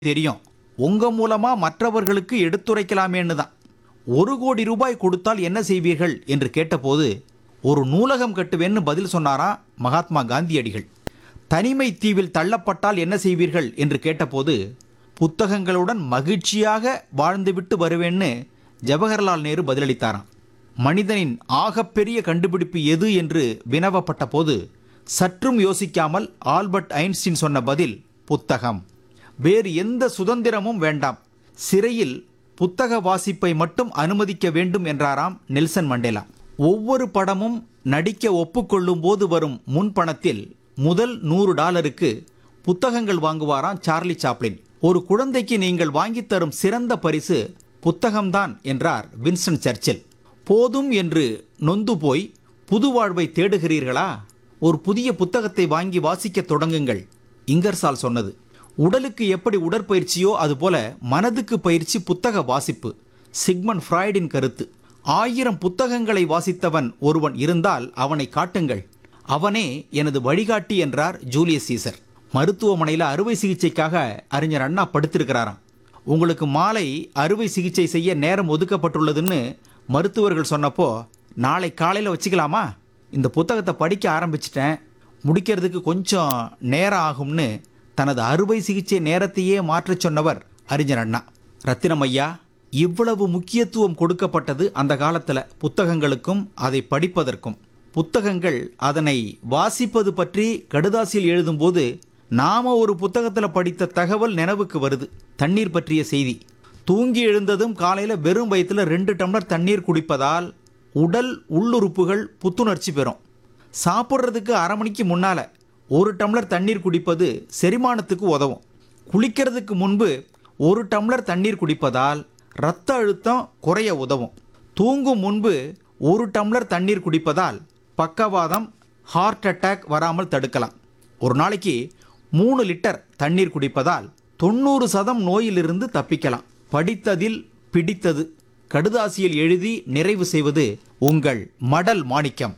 தெரியும் உங்க மூலமா மற்றவர்களுக்கு எடுத்துரைக்கலாமேன்னு தான் ஒரு கோடி ரூபாய் கொடுத்தால் என்ன செய்வீர்கள் என்று கேட்டபோது ஒரு நூலகம் கட்டுவேன்னு பதில் சொன்னாராம் மகாத்மா காந்தியடிகள் தனிமை தீவில் தள்ளப்பட்டால் என்ன செய்வீர்கள் என்று கேட்டபோது புத்தகங்களுடன் மகிழ்ச்சியாக வாழ்ந்துவிட்டு வருவேன்னு ஜவஹர்லால் நேரு பதிலளித்தாராம் மனிதனின் ஆகப்பெரிய கண்டுபிடிப்பு எது என்று வினவப்பட்ட போது சற்றும் யோசிக்காமல் ஆல்பர்ட் ஐன்ஸ்டீன் சொன்ன பதில் புத்தகம் வேறு எந்த சுதந்திரமும் வேண்டாம் சிறையில் புத்தக வாசிப்பை மட்டும் அனுமதிக்க வேண்டும் என்றாராம் நெல்சன் மண்டேலா ஒவ்வொரு படமும் நடிக்க ஒப்புக்கொள்ளும் போது வரும் முன்பணத்தில் முதல் நூறு டாலருக்கு புத்தகங்கள் வாங்குவாராம் சார்லி சாப்ளின் ஒரு குழந்தைக்கு நீங்கள் வாங்கித் தரும் சிறந்த பரிசு புத்தகம்தான் என்றார் வின்ஸ்டன் சர்ச்சில் போதும் என்று நொந்து போய் புது வாழ்வை தேடுகிறீர்களா ஒரு புதிய புத்தகத்தை வாங்கி வாசிக்கத் தொடங்குங்கள் இங்கர்சால் சொன்னது உடலுக்கு எப்படி உடற்பயிற்சியோ அதுபோல மனதுக்கு பயிற்சி புத்தக வாசிப்பு சிக்மன் ஃப்ராய்டின் கருத்து ஆயிரம் புத்தகங்களை வாசித்தவன் ஒருவன் இருந்தால் அவனை காட்டுங்கள் அவனே எனது வழிகாட்டி என்றார் ஜூலியஸ் சீசர் மருத்துவமனையில் அறுவை சிகிச்சைக்காக அறிஞர் அண்ணா படுத்திருக்கிறாராம் உங்களுக்கு மாலை அறுவை சிகிச்சை செய்ய நேரம் ஒதுக்கப்பட்டுள்ளதுன்னு மருத்துவர்கள் சொன்னப்போ நாளை காலையில் வச்சுக்கலாமா இந்த புத்தகத்தை படிக்க ஆரம்பிச்சிட்டேன் முடிக்கிறதுக்கு கொஞ்சம் நேரம் ஆகும்னு தனது அறுவை சிகிச்சை நேரத்தையே மாற்றச் சொன்னவர் அறிஞர் அண்ணா ரத்தினம் ஐயா இவ்வளவு முக்கியத்துவம் கொடுக்கப்பட்டது அந்த காலத்தில் புத்தகங்களுக்கும் அதை படிப்பதற்கும் புத்தகங்கள் அதனை வாசிப்பது பற்றி கடுதாசியில் எழுதும்போது நாம ஒரு புத்தகத்தில் படித்த தகவல் நினைவுக்கு வருது தண்ணீர் பற்றிய செய்தி தூங்கி எழுந்ததும் காலையில் வெறும் வயிற்றுல ரெண்டு டம்ளர் தண்ணீர் குடிப்பதால் உடல் உள்ளுறுப்புகள் புத்துணர்ச்சி பெறும் சாப்பிட்றதுக்கு அரை மணிக்கு முன்னால் ஒரு டம்ளர் தண்ணீர் குடிப்பது செரிமானத்துக்கு உதவும் குளிக்கிறதுக்கு முன்பு ஒரு டம்ளர் தண்ணீர் குடிப்பதால் இரத்த அழுத்தம் குறைய உதவும் தூங்கும் முன்பு ஒரு டம்ளர் தண்ணீர் குடிப்பதால் பக்கவாதம் ஹார்ட் அட்டாக் வராமல் தடுக்கலாம் ஒரு நாளைக்கு மூணு லிட்டர் தண்ணீர் குடிப்பதால் தொண்ணூறு சதம் நோயிலிருந்து தப்பிக்கலாம் படித்ததில் பிடித்தது கடுதாசியில் எழுதி நிறைவு செய்வது உங்கள் மடல் மாணிக்கம்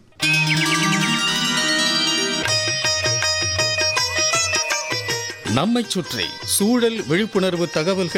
நம்மைச் சுற்றி சூழல் விழிப்புணர்வு தகவல்கள்